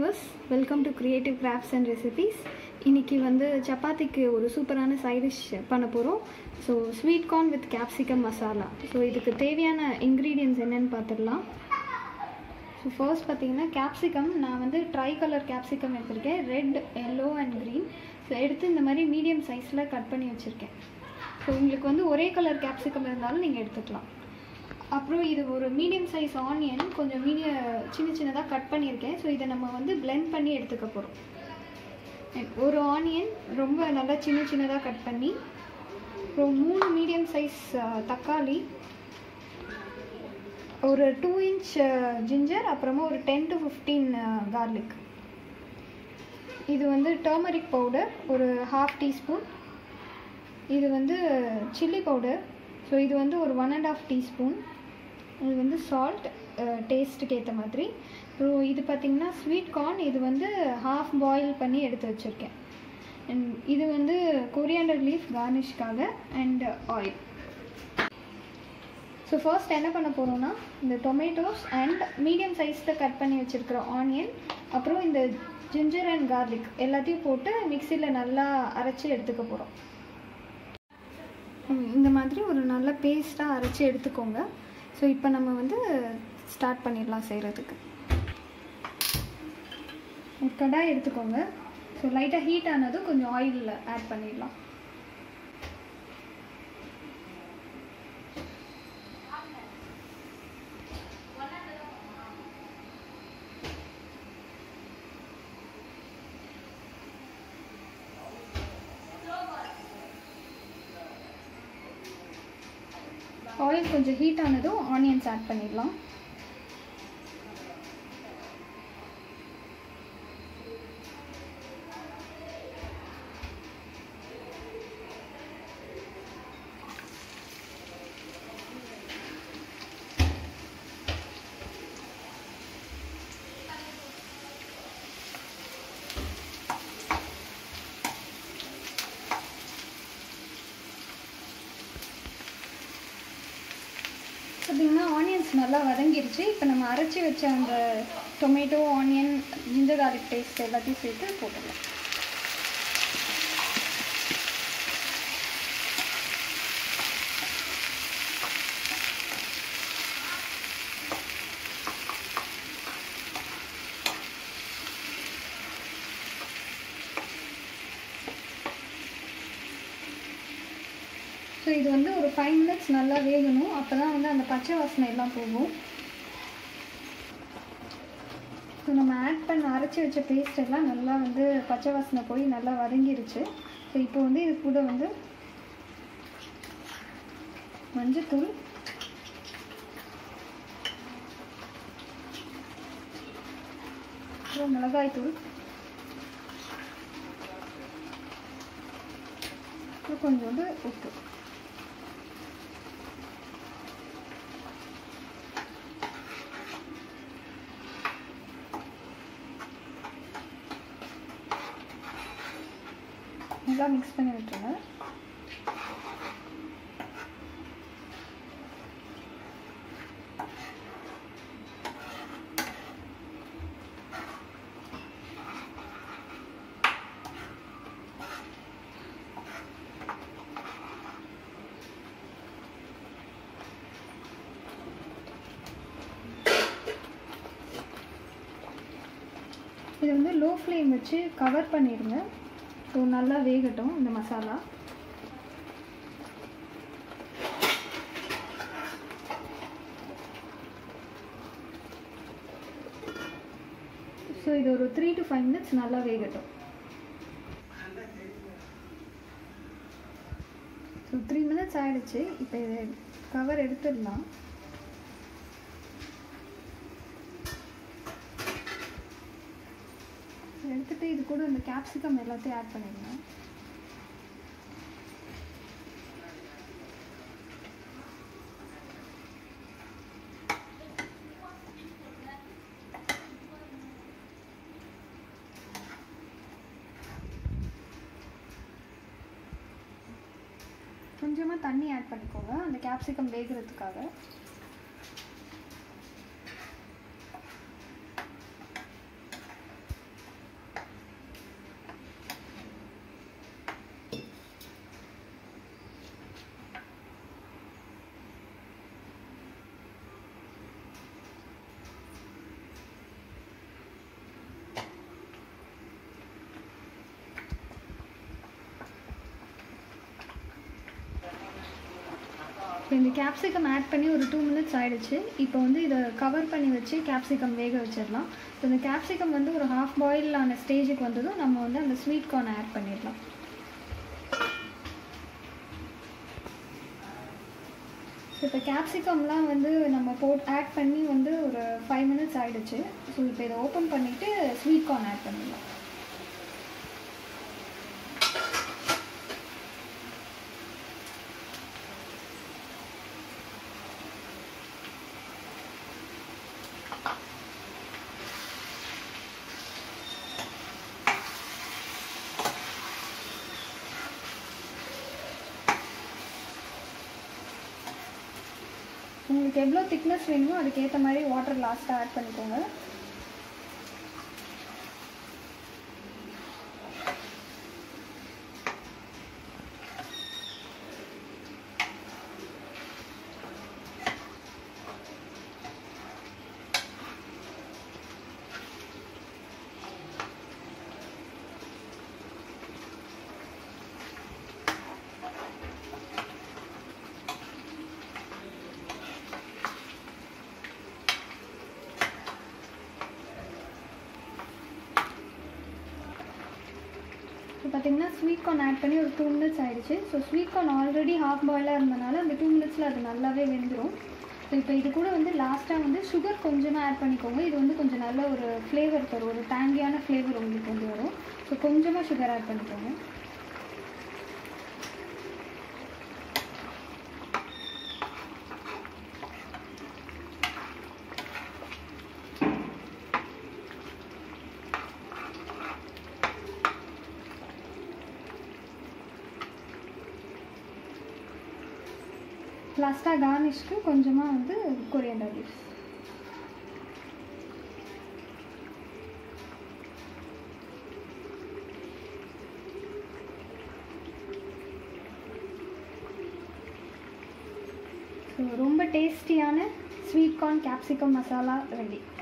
viewers welcome to creative crafts and recipes இன்றைக்கி வந்து சப்பாத்திக்கு ஒரு சூப்பரான சைட் டிஷ் பண்ண போகிறோம் so sweet corn with capsicum masala so இதுக்கு தேவையான இன்க்ரீடியன்ட்ஸ் என்னென்னு பார்த்துடலாம் ஸோ ஃபர்ஸ்ட் பார்த்தீங்கன்னா கேப்சிகம் நான் வந்து ட்ரை கலர் கேப்சிகம் எடுத்திருக்கேன் red yellow and green so எடுத்து இந்த மாதிரி மீடியம் சைஸில் கட் பண்ணி வச்சுருக்கேன் ஸோ உங்களுக்கு வந்து ஒரே கலர் கேப்சிகம் இருந்தாலும் நீங்கள் எடுத்துக்கலாம் அப்புறம் இது ஒரு மீடியம் சைஸ் ஆனியன் கொஞ்சம் மீடிய சின்ன சின்னதாக கட் பண்ணியிருக்கேன் ஸோ இதை நம்ம வந்து பிளெண்ட் பண்ணி எடுத்துக்க போகிறோம் ஒரு ஆனியன் ரொம்ப நல்லா சின்ன சின்னதாக கட் பண்ணி அப்புறம் மூணு மீடியம் சைஸ் தக்காளி ஒரு டூ இன்ச் ஜிஞ்சர் அப்புறமா ஒரு டென் டு ஃபிஃப்டீன் கார்லிக் இது வந்து டர்மரிக் பவுடர் ஒரு ஹாஃப் டீஸ்பூன் இது வந்து சில்லி பவுடர் ஸோ இது வந்து ஒரு ஒன் அண்ட் ஆஃப் டீஸ்பூன் இது வந்து சால்ட் டேஸ்ட்டுக்கு ஏற்ற மாதிரி அப்புறம் இது பார்த்திங்கன்னா ஸ்வீட் கார்ன் இது வந்து ஹாஃப் பாயில் பண்ணி எடுத்து வச்சுருக்கேன் அண்ட் இது வந்து கொரியாண்டர் லீஃப் கார்னிஷ்காக அண்ட் ஆயில் ஸோ ஃபர்ஸ்ட் என்ன பண்ண போகிறோம்னா இந்த டொமேட்டோஸ் அண்ட் மீடியம் சைஸில் கட் பண்ணி வச்சுருக்கிற ஆனியன் அப்புறம் இந்த ஜிஞ்சர் அண்ட் கார்லிக் எல்லாத்தையும் போட்டு மிக்சியில் நல்லா அரைச்சி எடுத்துக்க போகிறோம் இந்த மாதிரி ஒரு நல்ல பேஸ்ட்டாக அரைச்சி எடுத்துக்கோங்க ஸோ இப்போ நம்ம வந்து ஸ்டார்ட் பண்ணிடலாம் செய்கிறதுக்கு கடாய் எடுத்துக்கோங்க ஸோ லைட்டாக ஹீட் ஆனதும் கொஞ்சம் ஆயிலில் ஆட் பண்ணிடலாம் ஆயில் கொஞ்சம் ஹீட் ஆனதும் ஆனியன்ஸ் ஆட் பண்ணிடலாம் பார்த்திங்கன்னா ஆனியன்ஸ் நல்லா வதங்கிருச்சு இப்போ நம்ம அரைச்சி வச்ச அந்த tomato onion ginger garlic paste எல்லாத்தையும் சேர்த்து போட்டுடலாம் ஸோ இது வந்து ஒரு ஃபைவ் மினிட்ஸ் நல்லா வேகணும் அப்போ தான் வந்து அந்த பச்சை வாசனை எல்லாம் போகும் ஸோ நம்ம ஆட் பண்ண அரைச்சி வச்ச பேஸ்ட் எல்லாம் நல்லா வந்து பச்சை வாசனை போய் நல்லா வதங்கிருச்சு ஸோ இப்போ வந்து இது கூட வந்து மஞ்சத்தூள் அப்புறம் மிளகாய் தூள் அப்புறம் கொஞ்சோண்டு உப்பு நல்லா மிக்ஸ் பண்ணி விட்டுருங்க இது வந்து லோ ஃப்ளேம் வச்சு கவர் பண்ணிடுங்க ஸோ நல்லா வேகட்டும் இந்த மசாலா ஸோ இது ஒரு த்ரீ டு ஃபைவ் மினிட்ஸ் நல்லா வேகட்டும் ஸோ த்ரீ மினிட்ஸ் ஆகிடுச்சு இப்போ இது கவர் எடுத்துடலாம் எடுத்துகிட்டு இது கூட இந்த கேப்சிகம் எல்லாத்தையும் ஆட் பண்ணிடலாம் கொஞ்சமாக தண்ணி ஆட் பண்ணிக்கோங்க அந்த கேப்சிகம் வேகிறதுக்காக இப்போ இந்த கேப்சிகம் ஆட் பண்ணி ஒரு டூ மினிட்ஸ் ஆயிடுச்சு இப்போ வந்து இதை கவர் பண்ணி வச்சு கேப்சிகம் வேக வச்சிடலாம் ஸோ இந்த கேப்சிகம் வந்து ஒரு ஹாஃப் பாயில் ஆன ஸ்டேஜுக்கு வந்ததும் நம்ம வந்து அந்த ஸ்வீட் கார்ன் ஆட் பண்ணிடலாம் ஸோ இப்போ கேப்சிகம்லாம் வந்து நம்ம போட் ஆட் பண்ணி வந்து ஒரு ஃபைவ் மினிட்ஸ் ஆயிடுச்சு ஸோ இப்போ இதை ஓப்பன் பண்ணிவிட்டு ஸ்வீட் கார்ன் ஆட் பண்ணிடலாம் உங்களுக்கு எவ்வளோ திக்னஸ் வேணுமோ அதுக்கேற்ற மாதிரி வாட்டர் லாஸ்ட்டாக ஆட் பண்ணிக்கோங்க இப்போ பார்த்தீங்கன்னா ஸ்வீட் கார்ன் ஆட் பண்ணி ஒரு டூ மினிட்ஸ் ஆயிடுச்சு so sweet corn already half பாயிலாக இருந்தனால அந்த டூ மினிட்ஸில் அது நல்லாவே வெந்துடும் ஸோ இப்போ இது கூட வந்து லாஸ்ட்டாக வந்து சுகர் கொஞ்சமாக ஆட் பண்ணிக்கோங்க இது வந்து கொஞ்சம் நல்ல ஒரு ஃப்ளேவர் தரும் ஒரு டேங்கியான ஃப்ளேவர் உங்களுக்கு வந்து வரும் ஸோ கொஞ்சமாக சுகர் ஆட் பண்ணிக்கோங்க லாஸ்ட்டாக கார்னிஷ்க்கு கொஞ்சமாக வந்து கொரியண்டர் லீவ்ஸ் ஸோ ரொம்ப டேஸ்டியான sweet corn capsicum masala ready